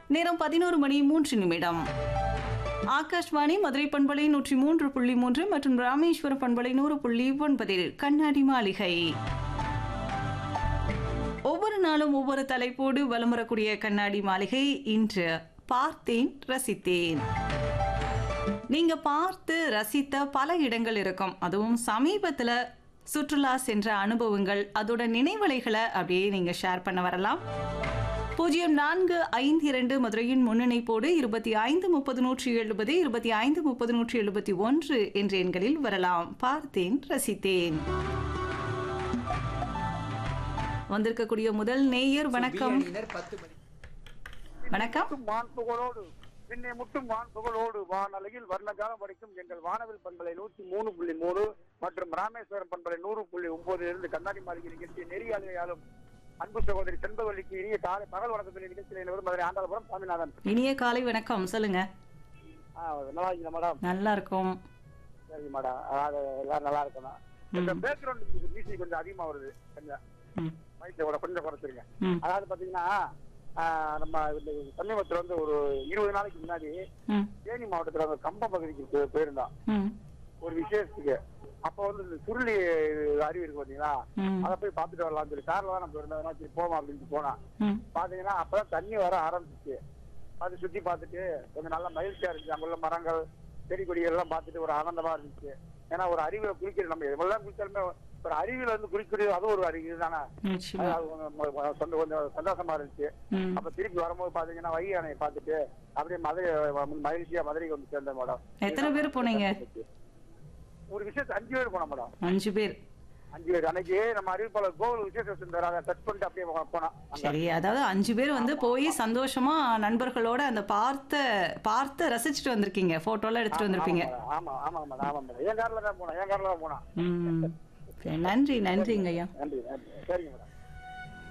நேரம் பதினோரு மணி மூன்று நிமிடம் ஆகாஷ்வாணி மதுரை பண்பலை நூற்றி மூன்று புள்ளி மூன்று மற்றும் ராமேஸ்வர பண்பலை நூறு புள்ளி ஒன்பதில் கண்ணாடி மாளிகை ஒவ்வொரு நாளும் ஒவ்வொரு தலைப்போடு வலம் வரக்கூடிய கண்ணாடி மாளிகை இன்று பார்த்தேன் ரசித்தேன் நீங்க பார்த்து ரசித்த பல இடங்கள் இருக்கும் அதுவும் சமீபத்துல சுற்றுலா சென்ற அனுபவங்கள் அதோட நினைவலைகளை அப்படியே நீங்க ஷேர் பண்ண வரலாம் பூஜ்ஜியம் நான்கு ஐந்து இரண்டு மதுரையின் முன்னிணைப்போடு இருபத்தி ஐந்து முப்பது நூற்றி எழுபது இருபத்தி ஐந்து முப்பது நூற்றி எழுபத்தி ஒன்று என்ற எண்களில் வரலாம் பார்த்தேன் ரசித்தேன் வந்திருக்கக்கூடிய முதல் நேயர் வணக்கம் அணியினர் பத்து மணி வணக்கம் முட்டும் வான் புகழோடு பின்னே முட்டும் வான் புகழோடு வானலையில் வர்ணகாலம் வரைக்கும் எங்கள் வானவில் பண்பலை நூற்றி மூணு புள்ளி மூணு மற்றும் ராமேஸ்வரம் பண்பலை நூறு புள்ளி ஒன்பதுல இருந்து கண்ணாடி மாளிகை நிகழ்ச்சி நெறியாளையாலும் அன்பு சகோதரி செண்பவல்லிக்கு இனிய காலை பகல் வணக்கத்தில் நிகழ்ச்சியில் என்பது மதுரை ஆண்டாளபுரம் சாமிநாதன் இனிய காலை வணக்கம் சொல்லுங்க ஆ, நல்லா இருக்கீங்க மேடம் நல்லா இருக்கும் சரி மேடம் அதாவது எல்லாரும் நல்லா இருக்கணும் இந்த பேக்ரவுண்ட் மியூசிக் கொஞ்சம் அதிகமா வருது கொஞ்சம் ம், மைக்கோட கொஞ்சம் குறைச்சிருங்க ம், அதாவது பாத்தீங்கன்னா ஆ, நம்ம இந்த சமீபத்துல வந்து ஒரு இருபது நாளைக்கு முன்னாடி ம், தேனி மாவட்டத்துல அந்த கம்பம் பகுதிக்கு போய்- போயிருந்தோம் ம், ஒரு விசேஷத்துக்கு அப்ப வந்து இந்த சுருளி அருவி இருக்கு பாத்தீங்களா ம், அதை போய் பார்த்துட்டு வரலாம் சொல்லி கார்ல தான் நம்ம இருந்தோம் சரி போவோம் அப்படின்னு போனா ம். பாத்தீங்கன்னா அப்பதான் தண்ணி வர ஆரம்பிச்சிச்சு அது சுத்தி பார்த்துட்டு கொஞ்சம் நல்லா மகிழ்ச்சியா இருந்துச்சு அங்குள்ள மரங்கள் செடி கொடிகள் எல்லாம் பார்த்துட்டு ஒரு ஆனந்தமா இருந்துச்சு ஏன்னா ஒரு அருவியில குளிக்கிற நம்ம எவ்வளவு குளிச்சாலுமே ஒரு அருவியில வந்து குளிக்கிறது அது ஒரு அருவி தானே நிச்சயமா அது கொஞ்சம் சொந்த- கொஞ்சம் சந்தோஷமா இருந்துச்சு ம். அப்ப திருப்பி வரும்போது பாத்தீங்கன்னா வைகை அணையை பார்த்துட்டு அப்படியே மதுரை மகிழ்ச்சியா மதுரைக்கு வந்து சேர்ந்தேன் மேடம் எத்தனை பேர் போனீங்க ஒரு விஷயத்து அஞ்சு பேர் போனோம் மேடம் அஞ்சு பேர் அஞ்சு பேர் அன்னைக்கு நம்ம அறிவிப்பாளர் கோவில் விசேஷம் வச்சிருந்தாரு அதை டச் பண்ணிட்டு அப்படியே போ- போனோம் அங்க. சரி அதாவது அஞ்சு பேர் வந்து போய் சந்தோஷமா நண்பர்களோட அந்த பார்த்த பார்த்து ரசிச்சுட்டு வந்திருக்கீங்க போட்டோலாம் எடுத்துட்டு வந்திருப்பீங்க ஆமா ஆமா மேடம் ஆமா மேடம் என் கார்ல தான் போனோம் என் கார்ல தான் போனோம் ம் சரி, நன்றி நன்றிங்க ஐயா நன்றி நன்றி சரிங்க மேடம்